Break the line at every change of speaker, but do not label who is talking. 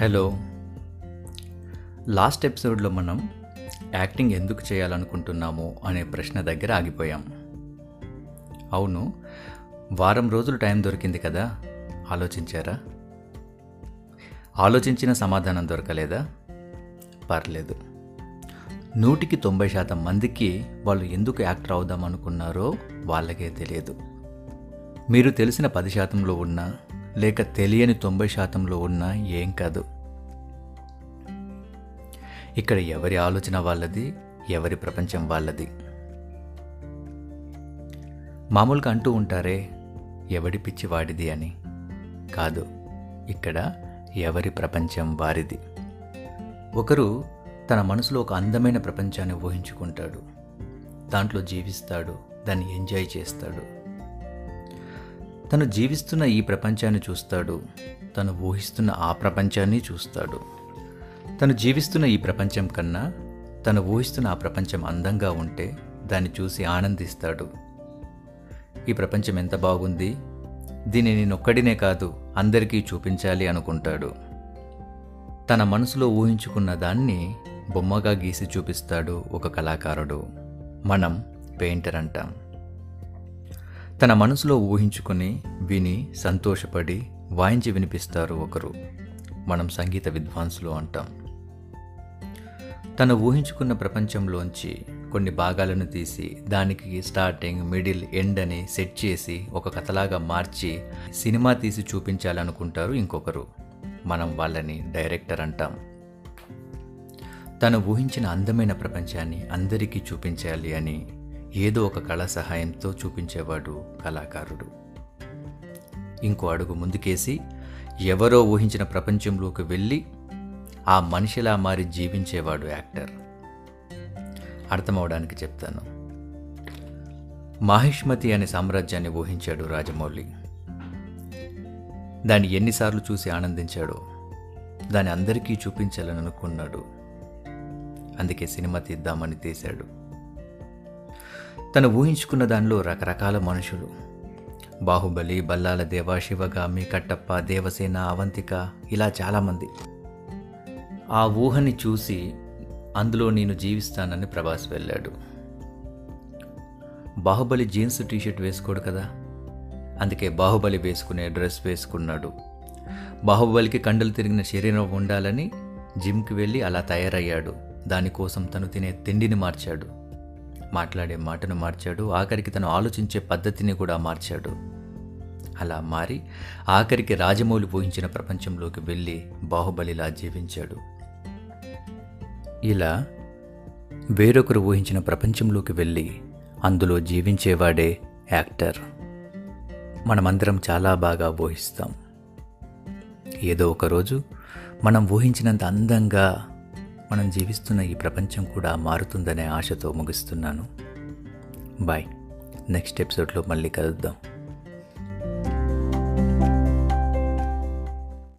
hello last ఎపిసోడ్లో మనం acting ఎందుకు చేయాలనుకుంటున్నాము అనే ప్రశ్న దగ్గర ఆగిపోయాం అవును వారం రోజులు టైం దొరికింది కదా ఆలోచించారా ఆలోచించిన సమాధానం దొరకలేదా పర్లేదు నూటికి తొంభై శాతం మందికి వాళ్ళు ఎందుకు యాక్టర్ అవుదాం అనుకున్నారో వాళ్ళకే తెలియదు మీరు తెలిసిన పది శాతంలో ఉన్నా లేక తెలియని తొంభై శాతంలో ఉన్నా ఏం కాదు ఇక్కడ ఎవరి ఆలోచన వాళ్ళది ఎవరి ప్రపంచం వాళ్ళది మామూలుగా అంటూ ఉంటారే ఎవడి పిచ్చి వాడిది అని కాదు ఇక్కడ ఎవరి ప్రపంచం వారిది ఒకరు తన మనసులో ఒక అందమైన ప్రపంచాన్ని ఊహించుకుంటాడు దాంట్లో జీవిస్తాడు దాన్ని ఎంజాయ్ చేస్తాడు తను జీవిస్తున్న ఈ ప్రపంచాన్ని చూస్తాడు తను ఊహిస్తున్న ఆ ప్రపంచాన్ని చూస్తాడు తను జీవిస్తున్న ఈ ప్రపంచం కన్నా తను ఊహిస్తున్న ఆ ప్రపంచం అందంగా ఉంటే దాన్ని చూసి ఆనందిస్తాడు ఈ ప్రపంచం ఎంత బాగుంది దీన్ని నేనొక్కడినే కాదు అందరికీ చూపించాలి అనుకుంటాడు తన మనసులో ఊహించుకున్న దాన్ని బొమ్మగా గీసి చూపిస్తాడు ఒక కళాకారుడు మనం పెయింటర్ అంటాం తన మనసులో ఊహించుకుని విని సంతోషపడి వాయించి వినిపిస్తారు ఒకరు మనం సంగీత విద్వాంసులు అంటాం తను ఊహించుకున్న ప్రపంచంలోంచి కొన్ని భాగాలను తీసి దానికి స్టార్టింగ్ మిడిల్ ఎండ్ అని సెట్ చేసి ఒక కథలాగా మార్చి సినిమా తీసి చూపించాలనుకుంటారు ఇంకొకరు మనం వాళ్ళని డైరెక్టర్ అంటాం తను ఊహించిన అందమైన ప్రపంచాన్ని అందరికీ చూపించాలి అని ఏదో ఒక కళ సహాయంతో చూపించేవాడు కళాకారుడు ఇంకో అడుగు ముందుకేసి ఎవరో ఊహించిన ప్రపంచంలోకి వెళ్ళి ఆ మనిషిలా మారి జీవించేవాడు యాక్టర్ అర్థమవడానికి చెప్తాను మాహిష్మతి అనే సామ్రాజ్యాన్ని ఊహించాడు రాజమౌళి దాన్ని ఎన్నిసార్లు చూసి ఆనందించాడో దాన్ని అందరికీ చూపించాలని అనుకున్నాడు అందుకే సినిమా తీద్దామని తీశాడు తను ఊహించుకున్న దానిలో రకరకాల మనుషులు బాహుబలి బల్లాల దేవ శివగామి కట్టప్ప దేవసేన అవంతిక ఇలా చాలామంది ఆ ఊహని చూసి అందులో నేను జీవిస్తానని ప్రభాస్ వెళ్ళాడు బాహుబలి జీన్స్ టీషర్ట్ వేసుకోడు కదా అందుకే బాహుబలి వేసుకునే డ్రెస్ వేసుకున్నాడు బాహుబలికి కండలు తిరిగిన శరీరం ఉండాలని జిమ్కి వెళ్ళి అలా తయారయ్యాడు దానికోసం తను తినే తిండిని మార్చాడు మాట్లాడే మాటను మార్చాడు ఆఖరికి తను ఆలోచించే పద్ధతిని కూడా మార్చాడు అలా మారి ఆఖరికి రాజమౌళి ఊహించిన ప్రపంచంలోకి వెళ్ళి బాహుబలిలా జీవించాడు ఇలా వేరొకరు ఊహించిన ప్రపంచంలోకి వెళ్ళి అందులో జీవించేవాడే యాక్టర్ మనమందరం చాలా బాగా ఊహిస్తాం ఏదో ఒకరోజు మనం ఊహించినంత అందంగా మనం జీవిస్తున్న ఈ ప్రపంచం కూడా మారుతుందనే ఆశతో ముగిస్తున్నాను బాయ్ నెక్స్ట్ ఎపిసోడ్లో మళ్ళీ కలుద్దాం